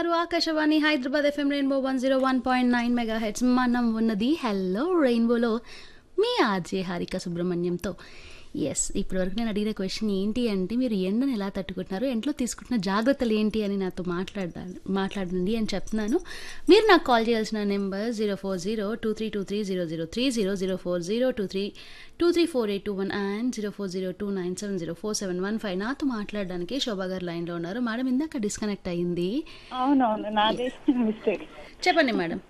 వింటున్నారు Akashvani Hyderabad FM rainbow one zero one point nine megahertz మనం ఉన్నది హెల్లో రెయిన్బోలో మీ ఆర్జే హారిక సుబ్రహ్మణ్యంతో ఎస్ ఇప్పటివరకు నేను అడిగిన క్వశ్చన్ ఏంటి అంటే మీరు ఎండను ఎలా తట్టుకుంటున్నారు ఎంట్లో తీసుకుంటున్న జాగ్రత్తలు ఏంటి అని నాతో మాట్లాడాలి మాట్లాడండి అని చెప్తున్నాను మీరు నాకు కాల్ చేయాల్సిన number zero four zero two three two three zero zero three zero zero four zero two three two three four eight two one and zero four zero two nine seven zero four seven one five నాతో మాట్లాడడానికి శోభా గారు లైన్లో ఉన్నారు madam ఇందాక disconnect అయ్యింది అవునవును నాది mistake చెప్పండి మేడం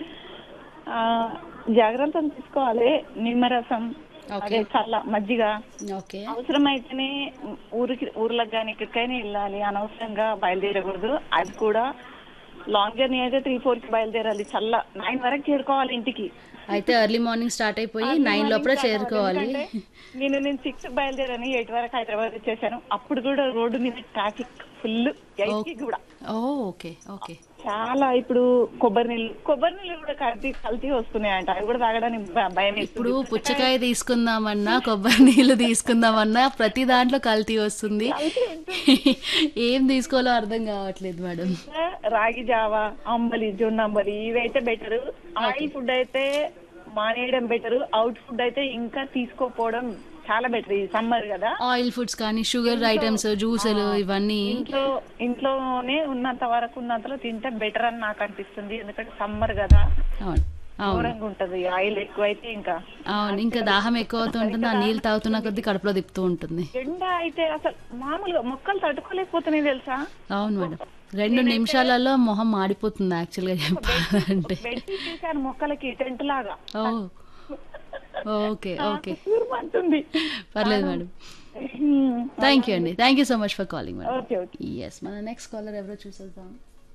జాగ్రత్తలు తీసుకోవాలి నిమ్మరసం అదే చల్ల మజ్జిగ ఓకే అవసరం అయితేనే ఊరికి ఊర్లకు కానీ ఎక్కడికైనా వెళ్ళాలి అనవసరంగా బయలుదేరకూడదు అది కూడా లాంగ్ జర్నీ అయితే త్రీ ఫోర్ కి బయలుదేరాలి చల్ల నైన్ వరకు చేరుకోవాలి ఇంటికి అయితే ఎర్లీ మార్నింగ్ స్టార్ట్ అయిపోయి నైన్ లోపల చేరుకోవాలి ఎందుకంటే నేను నేను సిక్స్ బయలుదేరాను ఎయిట్ వరకు హైదరాబాద్ వచ్చేసాను అప్పుడు కూడా రోడ్డు మీద ట్రాఫిక్ ఫుల్ ఎయిట్ కి కూడా ఓ ఓకే ఓకే చాలా ఇప్పుడు కొబ్బరి నీళ్ళు కొబ్బరి నీళ్ళు కూడా కల్తీ కల్తీ వస్తున్నాయంట అవి కూడా తాగడానికి భ- భయం ఇప్పుడు పుచ్చకాయ తీసుకుందామన్నా కొబ్బరి నీళ్ళు తీసుకుందామన్నా ప్రతి దాంట్లో కల్తీ వస్తుంది ఏం తీసుకోవాలో అర్థం కావట్లేదు మేడం రాగి జావా అంబలి జొన్న అంబలి ఇవైతే బెటర్ ఆయిల్ ఫుడ్ అయితే మానేయడం బెటర్ అవుట్ ఫుడ్ అయితే ఇంకా తీసుకోపోవడం చాలా బెటర్ ఈ సమ్మర్ కదా ఆయిల్ ఫుడ్స్ కానీ షుగర్ ఐటమ్స్ జ్యూసులు ఇవన్నీ ఇంట్లో ఇంట్లోనే ఉన్నంత వరకు ఉన్నంతలో తింటే బెటర్ అని నాకు అనిపిస్తుంది ఎందుకంటే సమ్మర్ కదా అవును అవును ఘోరంగా ఉంటది ఆయిల్ ఎక్కువైతే ఇంకా అవును ఇంకా దాహం ఎక్కువ అవుతూ ఉంటుంది ఆ నీళ్ళు తాగుతున్న కొద్దీ కడుపులో తిప్పుతూ ఉంటుంది ఎండ అయితే అసలు మామూలుగా మొక్కలు తట్టుకోలేకపోతున్నాయి తెలుసా అవును మేడం రెండు నిమిషాలలో మొహం మాడిపోతుంది యాక్చువల్గా చెప్పాలంటే బెడ్షీట్ వేసాను మొక్కలకి టెంట్ లాగా ఓ ఓకే ఓకే అంటుంది పర్లేదు మేడం థ్యాంక్ యూ అండి thank you so much for calling madam okay okay yes మన నెక్స్ట్ కాలర్ ఎవరో చూసేద్దాం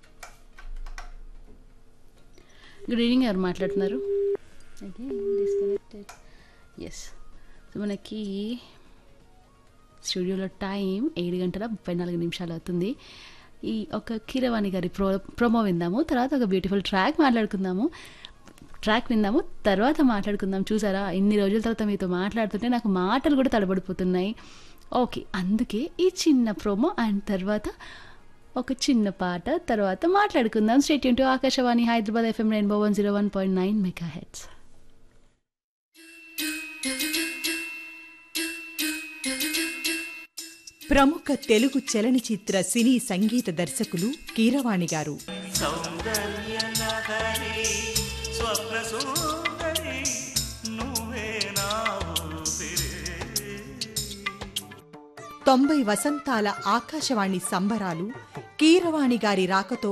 గుడ్ ఈవినింగ్ ఎవరు మాట్లాడుతున్నారు డిస్కనెక్టెడ్ ఎస్ సో మనకి స్టూడియోలో టైం ఏడు గంటల ముప్పై నాలుగు నిమిషాలు అవుతుంది ఈ ఒక కీరవాణి గారి ప్రో ప్రోమో విందాము తర్వాత ఒక బ్యూటిఫుల్ ట్రాక్ మాట్లాడుకుందాము ట్రాక్ విందాము తర్వాత మాట్లాడుకుందాం చూసారా ఇన్ని రోజుల తర్వాత మీతో మాట్లాడుతుంటే నాకు మాటలు కూడా తడబడిపోతున్నాయి ఓకే అందుకే ఈ చిన్న ప్రోమో అండ్ తర్వాత ఒక చిన్న పాట తర్వాత మాట్లాడుకుందాం stay tuned to Akashvani Hyderabad FM rainbow one zero one point nine megahertz ప్రముఖ తెలుగు చలనచిత్ర సినీ సంగీత దర్శకులు కీరవాణి గారు సౌందర్య నగరి స్వప్న సుందరి నువ్వే నా ఊపిరే తొంభై వసంతాల ఆకాశవాణి సంబరాలు కీరవాణి గారి రాకతో